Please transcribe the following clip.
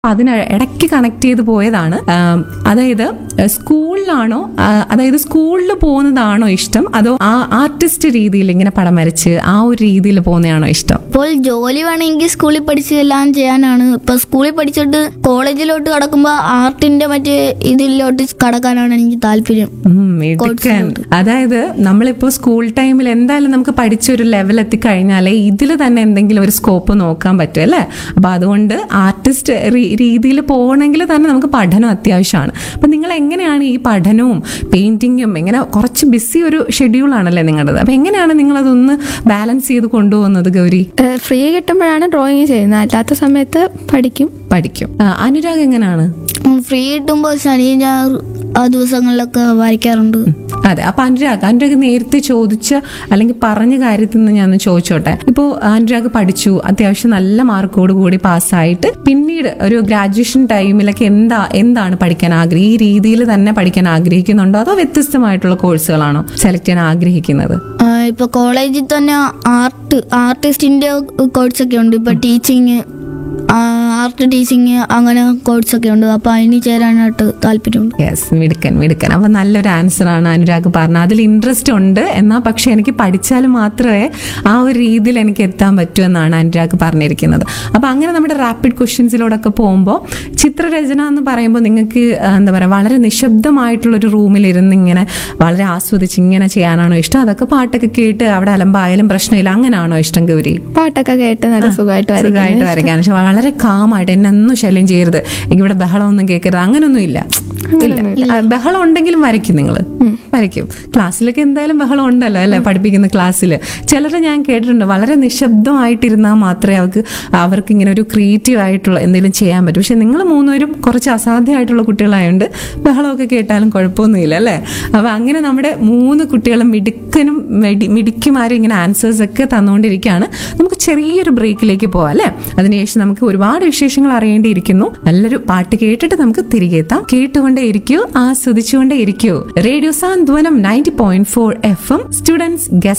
അതിന് ഇടയ്ക്ക് കണക്ട് ചെയ്ത് പോയതാണ് ആം, അതായത് സ്കൂളിലാണോ ആ, അതായത് സ്കൂളിൽ പോകുന്നതാണോ ഇഷ്ടം അതോ ആ ആർട്ടിസ്റ്റ് രീതിയിൽ ഇങ്ങനെ പടം വരച്ച് ആ ഒരു രീതിയിൽ പോകുന്നതാണോ ഇഷ്ടം ഇപ്പോൾ ജോലി വേണമെങ്കിൽ സ്കൂളിൽ പഠിച്ച് എല്ലാം ചെയ്യാനാണ് ഇപ്പൊ സ്കൂളിൽ പഠിച്ചിട്ട് കോളേജിലോട്ട് കടക്കുമ്പോൾ ആർട്ടിന്റെ മറ്റേ ഇതിലോട്ട് കടക്കാനാണ് എനിക്ക് താല്പര്യം ഉം, മിടുക്കൻ അതായത് നമ്മളിപ്പോ സ്കൂൾ ടൈമിൽ എന്തായാലും നമുക്ക് പഠിച്ചൊരു ലെവൽ എത്തിക്കഴിഞ്ഞാലേ ഇതിൽ തന്നെ എന്തെങ്കിലും ഒരു സ്കോപ്പ് നോക്കാൻ പറ്റും അല്ലേ അപ്പൊ അതുകൊണ്ട് ആർട്ടിസ്റ്റ് രീതിയിൽ പോകണമെങ്കിൽ തന്നെ നമുക്ക് പഠനം അത്യാവശ്യമാണ് അപ്പൊ നിങ്ങൾ എങ്ങനെയാണ് ഈ പഠനവും പെയിന്റിങ്ങും ഇങ്ങനെ കുറച്ച് ബിസി ഒരു ഷെഡ്യൂൾ ആണല്ലേ നിങ്ങളുടേത് അപ്പൊ എങ്ങനെയാണ് നിങ്ങൾ അതൊന്ന് ബാലൻസ് ചെയ്ത് കൊണ്ടുപോകുന്നത് ഗൗരി ഫ്രീ കിട്ടുമ്പോഴാണ് ഡ്രോയിങ് ചെയ്യുന്നത് അല്ലാത്ത സമയത്ത് പഠിക്കും പഠിക്കും ആ, അനുരാഗ് എങ്ങനെയാണ് ഫ്രീ കിട്ടുമ്പോൾ ശനി ഞായർ ആ ദിവസങ്ങളിലൊക്കെ വരയ്ക്കാറുണ്ട് അതെ അപ്പൊ അനുരാഗ് അനുരാഗ് നേരത്തെ ചോദിച്ച അല്ലെങ്കിൽ പറഞ്ഞ കാര്യത്തിൽ നിന്ന് ഞാൻ ഒന്ന് ചോദിച്ചോട്ടെ ഇപ്പോ അനുരാഗ് പഠിച്ചു അത്യാവശ്യം നല്ല മാർക്കോട് കൂടി പാസ്സായിട്ട് പിന്നീട് ഒരു ഗ്രാജുവേഷൻ ടൈമിലൊക്കെ എന്താ എന്താണ് പഠിക്കാൻ ആഗ്രഹം ഈ രീതിയിൽ തന്നെ പഠിക്കാൻ ആഗ്രഹിക്കുന്നുണ്ടോ അതോ വ്യത്യസ്തമായിട്ടുള്ള കോഴ്സുകളാണോ സെലക്ട് ചെയ്യാൻ ആഗ്രഹിക്കുന്നത് ആ, ഇപ്പൊ കോളേജിൽ തന്നെ ആർട്ട് ആർട്ടിസ്റ്റിന്റെ കോഴ്സൊക്കെ ഉണ്ട് ഇപ്പൊ ടീച്ചിങ് ആർട്ട് ടീച്ചിങ് അങ്ങനെ കോഴ്സൊക്കെ ഉണ്ട് അപ്പൊ അതിന് ചേരാനായിട്ട് താല്പര്യമുണ്ട് യെസ് മിടുക്കൻ മിടുക്കൻ അപ്പൊ നല്ലൊരു ആൻസർ ആണ് അനുരാഗ് പറഞ്ഞത് അതിൽ ഇൻട്രസ്റ്റ് ഉണ്ട് എന്നാൽ പക്ഷെ എനിക്ക് പഠിച്ചാൽ മാത്രമേ ആ ഒരു രീതിയിൽ എനിക്ക് എത്താൻ പറ്റൂ എന്നാണ് അനുരാഗ് പറഞ്ഞിരിക്കുന്നത് അപ്പൊ അങ്ങനെ നമ്മുടെ റാപ്പിഡ് ക്വസ്റ്റ്യൻസിലൂടെയൊക്കെ പോകുമ്പോൾ ചിത്രരചന എന്ന് പറയുമ്പോൾ നിങ്ങൾക്ക് ആ, എന്താ പറയുക വളരെ നിശബ്ദമായിട്ടുള്ളൊരു റൂമിൽ ഇരുന്ന് ഇങ്ങനെ വളരെ ആസ്വദിച്ച് ഇങ്ങനെ ചെയ്യാനാണോ ഇഷ്ടം അതൊക്കെ പാട്ടൊക്കെ കേട്ട് അവിടെ അലമ്പായാലും പ്രശ്നമില്ല അങ്ങനെയാണോ ഇഷ്ടം ഗൗരി പാട്ടൊക്കെ കേട്ട് നല്ല സുഖമായിട്ട് വരയ്ക്കും സുഖമായിട്ട് വരയ്ക്കാൻ പക്ഷെ വളരെ കാമായിട്ട് എന്നെ ഒന്നും ശല്യം ചെയ്യരുത് എനിക്ക് ഇവിടെ ബഹളമൊന്നും കേൾക്കരുത് അങ്ങനൊന്നും ഇല്ല ഇല്ല ആ, ബഹളം ഉണ്ടെങ്കിലും വരയ്ക്കും നിങ്ങൾ വരയ്ക്കും ക്ലാസ്സിലൊക്കെ എന്തായാലും ബഹളം ഉണ്ടല്ലോ അല്ലെ പഠിപ്പിക്കുന്ന ക്ലാസ്സിൽ ചിലരെ ഞാൻ കേട്ടിട്ടുണ്ട് വളരെ നിശബ്ദമായിട്ടിരുന്നാൽ മാത്രമേ അവർക്ക് അവർക്ക് ഇങ്ങനെ ഒരു ക്രിയേറ്റീവ് ആയിട്ടുള്ള എന്തെങ്കിലും ചെയ്യാൻ പറ്റൂ പക്ഷെ നിങ്ങൾ മൂന്നുപേരും കുറച്ച് അസാധ്യമായിട്ടുള്ള കുട്ടികളായതുകൊണ്ട് ബഹളമൊക്കെ കേട്ടാലും കുഴപ്പമൊന്നുമില്ല അല്ലേ അപ്പൊ അങ്ങനെ നമ്മുടെ മൂന്ന് കുട്ടികളും മിടുക്കനും മിടി മിടുക്കിമാരും ഇങ്ങനെ ആൻസേഴ്സ് ഒക്കെ തന്നുകൊണ്ടിരിക്കുകയാണ് നമുക്ക് ചെറിയൊരു ബ്രേക്കിലേക്ക് പോവാം അല്ലേ അതിനുശേഷം നമുക്ക് ഒരുപാട് വിശേഷങ്ങൾ അറിയേണ്ടിയിരിക്കുന്നു നല്ലൊരു പാട്ട് കേട്ടിട്ട് നമുക്ക് തിരികെ എത്താം കേട്ടുകൊണ്ടേ ഇരിക്കൂ ആസ്വദിച്ചുകൊണ്ടേ ഇരിക്കൂ radio Santhwanam ninety point four F M students guest